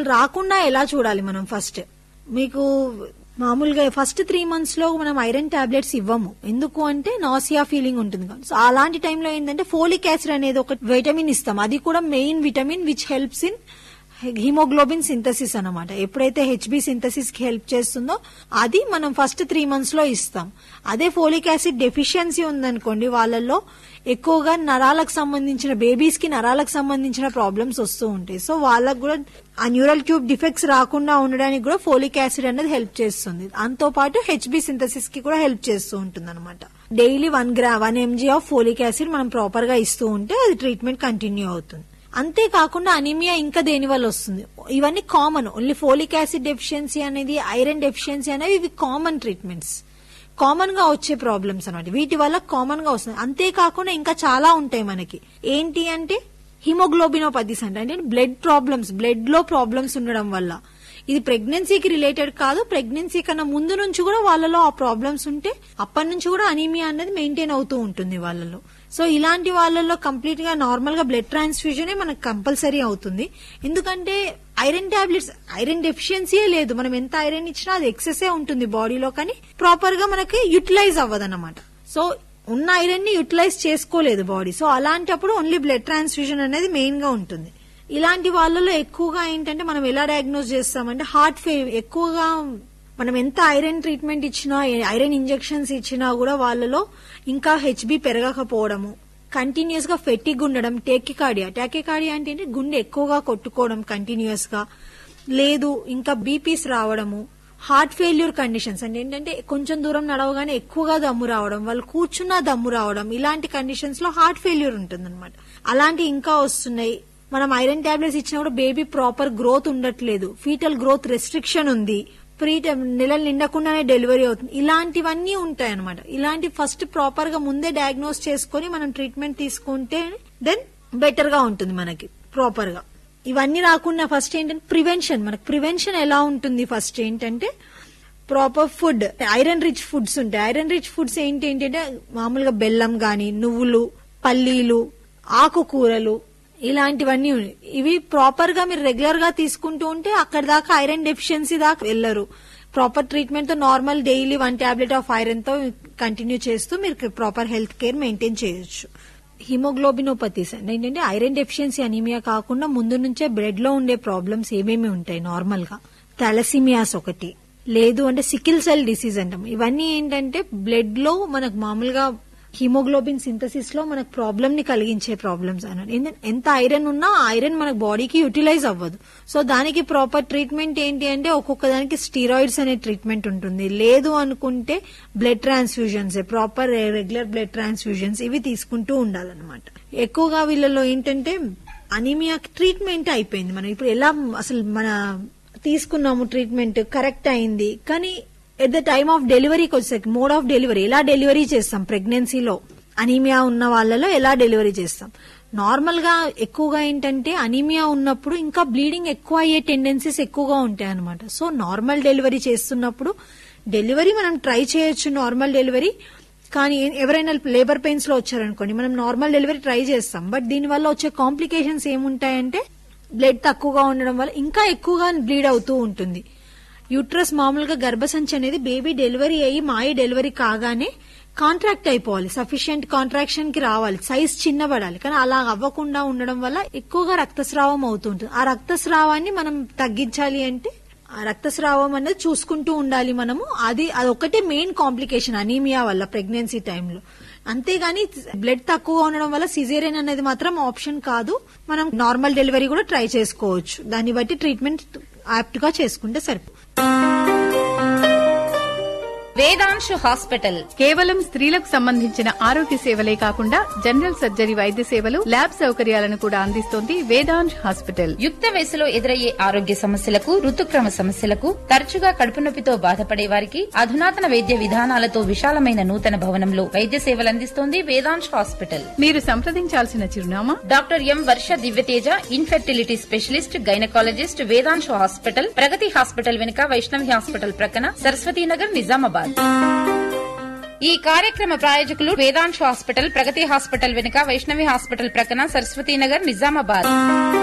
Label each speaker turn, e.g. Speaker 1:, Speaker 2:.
Speaker 1: అసలు రాకుండా ఎలా చూడాలి మనం ఫస్ట్ మీకు మామూలుగా ఫస్ట్ త్రీ మంత్స్ లో మనం ఐరన్ టాబ్లెట్స్ ఇవ్వము ఎందుకు అంటే నాసియా ఫీలింగ్ ఉంటుంది కాబట్టి. సో అలాంటి టైంలో ఏంటంటే ఫోలిక్ యాసిడ్ అనేది ఒక విటమిన్ ఇస్తాం అది కూడా main vitamin which helps in hemoglobin synthesis అన్నమాట ఎప్పుడైతే హెచ్బి సింథసిస్ కి హెల్ప్ చేస్తుందో అది మనం ఫస్ట్ త్రీ మంత్స్ లో ఇస్తాం అదే ఫోలిక్ యాసిడ్ డెఫిషియన్సీ ఉందనుకోండి వాళ్ళల్లో ఎక్కువగా నరాలకు సంబంధించిన బేబీస్ కి నరాలకు సంబంధించిన ప్రాబ్లమ్స్ వస్తూ ఉంటాయి సో వాళ్ళకు కూడా ఆ న్యూరల్ ట్యూబ్ డిఫెక్ట్స్ రాకుండా ఉండడానికి కూడా ఫోలిక్ యాసిడ్ అనేది హెల్ప్ చేస్తుంది దాంతో పాటు హెచ్బి సింథసిస్ కి కూడా హెల్ప్ చేస్తూ ఉంటుంది అనమాట డైలీ వన్ గ్రా one mg of folic acid మనం ప్రాపర్ గా ఇస్తూ ఉంటే అది ట్రీట్మెంట్ కంటిన్యూ అవుతుంది అంతేకాకుండా అనీమియా ఇంకా దేని వల్ల వస్తుంది ఇవన్నీ common only folic acid deficiency అనేది ఐరన్ డెఫిషియన్సీ అనేవి ఇవి కామన్ ట్రీట్మెంట్స్ కామన్ గా వచ్చే ప్రాబ్లమ్స్ అనమాట వీటి వల్ల కామన్ గా వస్తుంది అంతేకాకుండా ఇంకా చాలా ఉంటాయి మనకి ఏంటి అంటే హిమోగ్లోబినోపతిస్ అంటే అంటే బ్లడ్ ప్రాబ్లమ్స్ బ్లడ్ లో ప్రాబ్లమ్స్ ఉండడం వల్ల ఇది ప్రెగ్నెన్సీకి రిలేటెడ్ కాదు ప్రెగ్నెన్సీ కన్నా ముందు నుంచి కూడా వాళ్ళలో ఆ ప్రాబ్లమ్స్ ఉంటే అప్పటి నుంచి కూడా అనీమియా అనేది మెయింటైన్ అవుతూ ఉంటుంది వాళ్ళలో సో ఇలాంటి వాళ్ళలో కంప్లీట్ గా నార్మల్ గా బ్లడ్ ట్రాన్స్ఫ్యూజన్ మనకు కంపల్సరీ అవుతుంది ఎందుకంటే ఐరన్ టాబ్లెట్స్ ఐరన్ డెఫిషియన్సీయే లేదు మనం ఎంత ఐరన్ ఇచ్చినా అది ఎక్సెసే ఉంటుంది బాడీలో కానీ ప్రాపర్ గా మనకి యూటిలైజ్ అవ్వదన్నమాట సో ఉన్న ఐరన్ ని యూటిలైజ్ చేసుకోలేదు బాడీ సో అలాంటప్పుడు ఓన్లీ బ్లడ్ ట్రాన్స్ఫ్యూజన్ అనేది మెయిన్ గా ఉంటుంది ఇలాంటి వాళ్ళలో ఎక్కువగా ఏంటంటే మనం ఎలా డయాగ్నోస్ చేస్తామంటే హార్ట్ ఫెయిల్ ఎక్కువగా మనం ఎంత ఐరన్ ట్రీట్మెంట్ ఇచ్చినా ఐరన్ ఇంజెక్షన్స్ ఇచ్చినా కూడా వాళ్ళలో ఇంకా హెచ్బి పెరగకపోవడము కంటిన్యూస్ గా ఫెట్టిగ్ ఉండడం టేకికార్డియా టేకికార్డియా అంటే ఏంటి? గుండె ఎక్కువగా కొట్టుకోవడం కంటిన్యూస్ గా లేదు ఇంకా బీపీస్ రావడము హార్ట్ ఫెయిల్యూర్ కండిషన్స్ అంటే ఏంటంటే కొంచెం దూరం నడవగానే ఎక్కువగా దమ్ము రావడం వాళ్ళు కూర్చున్నా దమ్ము రావడం ఇలాంటి కండిషన్స్ లో హార్ట్ ఫెయిల్యూర్ ఉంటుంది అలాంటి ఇంకా వస్తున్నాయి మనం ఐరన్ టాబ్లెట్స్ ఇచ్చినప్పుడు బేబీ ప్రాపర్ గ్రోత్ ఉండట్లేదు ఫీటల్ గ్రోత్ రెస్ట్రిక్షన్ ఉంది ప్రీ నెలలు నిండకుండానే డెలివరీ అవుతుంది ఇలాంటివన్నీ ఉంటాయి అనమాట ఇలాంటి ఫస్ట్ ప్రాపర్ గా ముందే డయాగ్నోస్ చేసుకొని మనం ట్రీట్మెంట్ తీసుకుంటే దెన్ బెటర్ గా ఉంటుంది మనకి ప్రాపర్ గా ఇవన్నీ రాకుండా ఫస్ట్ ఏంటంటే ప్రివెన్షన్ మనకు ప్రివెన్షన్ ఎలా ఉంటుంది ఫస్ట్ ఏంటంటే proper food iron rich foods ఉంటాయి ఐరన్ రిచ్ ఫుడ్స్ ఏంటి ఏంటంటే మామూలుగా బెల్లం గాని నువ్వులు పల్లీలు ఆకుకూరలు ఇలాంటివన్నీ ఉన్నాయి. ఇవి ప్రాపర్ గా మీరు రెగ్యులర్ గా తీసుకుంటూ ఉంటే అక్కడ దాకా ఐరన్ డెఫిషియన్సీ దాకా వెళ్ళరు ప్రాపర్ ట్రీట్మెంట్ తో normal daily one tablet of iron తో కంటిన్యూ చేస్తూ మీరు ప్రాపర్ హెల్త్ కేర్ మెయింటైన్ చేయొచ్చు హిమోగ్లోబినోపతీస్ అంటే ఏంటంటే ఐరన్ డెఫిషియన్సీ అనీమియా కాకుండా ముందు నుంచే బ్లడ్ లో ఉండే ప్రాబ్లమ్స్ ఏమేమి ఉంటాయి నార్మల్ గా థాలసీమియాస్ ఒకటి లేదు అంటే సికిల్ సెల్ డిసీజ్ అంటాం ఇవన్నీ ఏంటంటే బ్లడ్ లో మనకు మామూలుగా హిమోగ్లోబిన్ సింథసిస్ లో మనకు ప్రాబ్లమ్ ని కలిగించే ప్రాబ్లమ్స్ అన్నమాట ఏంటంటే ఎంత ఐరన్ ఉన్నా ఆ ఐరన్ మన బాడీకి యూటిలైజ్ అవ్వదు సో దానికి ప్రాపర్ ట్రీట్మెంట్ ఏంటి అంటే ఒక్కొక్క దానికి స్టీరాయిడ్స్ అనే ట్రీట్మెంట్ ఉంటుంది లేదు అనుకుంటే blood transfusions proper regular blood transfusions ఇవి తీసుకుంటూ ఉండాలన్నమాట ఎక్కువగా వీళ్ళలో ఏంటంటే అనీమియా ట్రీట్మెంట్ అయిపోయింది మనం ఇప్పుడు ఎలా అసలు మన తీసుకున్నాము ట్రీట్మెంట్ కరెక్ట్ అయింది కానీ ఎట్ ద టైమ్ ఆఫ్ డెలివరీకి వచ్చేసరికి మోడ్ ఆఫ్ డెలివరీ ఎలా డెలివరీ చేస్తాం ప్రెగ్నెన్సీలో అనీమియా ఉన్న వాళ్ళలో ఎలా డెలివరీ చేస్తాం నార్మల్ గా ఎక్కువగా ఏంటంటే అనీమియా ఉన్నప్పుడు ఇంకా బ్లీడింగ్ ఎక్కువ అయ్యే టెండెన్సీస్ ఎక్కువగా ఉంటాయి అనమాట సో నార్మల్ డెలివరీ చేస్తున్నప్పుడు డెలివరీ మనం ట్రై చేయొచ్చు నార్మల్ డెలివరీ కానీ ఎవరైనా లేబర్ పెయిన్స్ లో వచ్చారనుకోండి మనం నార్మల్ డెలివరీ ట్రై చేస్తాం బట్ దీని వల్ల వచ్చే కాంప్లికేషన్స్ ఏముంటాయంటే బ్లడ్ తక్కువగా ఉండడం వల్ల ఇంకా ఎక్కువగా బ్లీడ్ అవుతూ ఉంటుంది యూట్రస్ మామూలుగా గర్భసంచి అనేది బేబీ డెలివరీ అయ్యి మాయ డెలివరీ కాగానే కాంట్రాక్ట్ అయిపోవాలి సఫిషియెంట్ కాంట్రాక్షన్ కి రావాలి సైజ్ చిన్నబడాలి కానీ అలా అవ్వకుండా ఉండడం వల్ల ఎక్కువగా రక్తస్రావం అవుతుంటుంది ఆ రక్తస్రావాన్ని మనం తగ్గించాలి అంటే ఆ రక్తస్రావం అనేది చూసుకుంటూ ఉండాలి మనము అది అదొకటే మెయిన్ కాంప్లికేషన్ అనీమియా వల్ల ప్రెగ్నెన్సీ టైంలో అంతేగాని బ్లడ్ తక్కువ ఉండడం వల్ల సిజేరియన్ అనేది మాత్రం ఆప్షన్ కాదు మనం నార్మల్ డెలివరీ కూడా ట్రై చేసుకోవచ్చు దాన్ని బట్టి ట్రీట్మెంట్ యాప్ట్ గా చేసుకుంటే సరిపో
Speaker 2: వేదాంశు హాస్పిటల్
Speaker 3: కేవలం స్త్రీలకు సంబంధించిన ఆరోగ్య సేవలే కాకుండా జనరల్ సర్జరీ వైద్య సేవలు ల్యాబ్ సౌకర్యాలను కూడా అందిస్తోంది వేదాంశ్ హాస్పిటల్
Speaker 2: యుక్త వయసులో ఎదురయ్యే ఆరోగ్య సమస్యలకు ఋతుక్రమ సమస్యలకు తరచుగా కడుపు నొప్పితో బాధపడే వారికి అధునాతన వైద్య విధానాలతో విశాలమైన నూతన భవనంలో వైద్య సేవలు అందిస్తోంది వేదాంశ్ హాస్పిటల్
Speaker 3: మీరు సంప్రదించాల్సిన చిరునామా
Speaker 2: doctor M Varsha Divyateja infertility specialist gynaecologist Vedamshu hospital Pragathi hospital వెనుక వైష్ణవి హాస్పిటల్ ప్రక్కన సరస్వతీనగర్ నిజామాబాద్ ఈ కార్యక్రమ ప్రాయోజకులు వేదాంశు హాస్పిటల్ ప్రగతి హాస్పిటల్ వెనుక వైష్ణవి హాస్పిటల్ ప్రక్కన సరస్వతీనగర్ నిజామాబాద్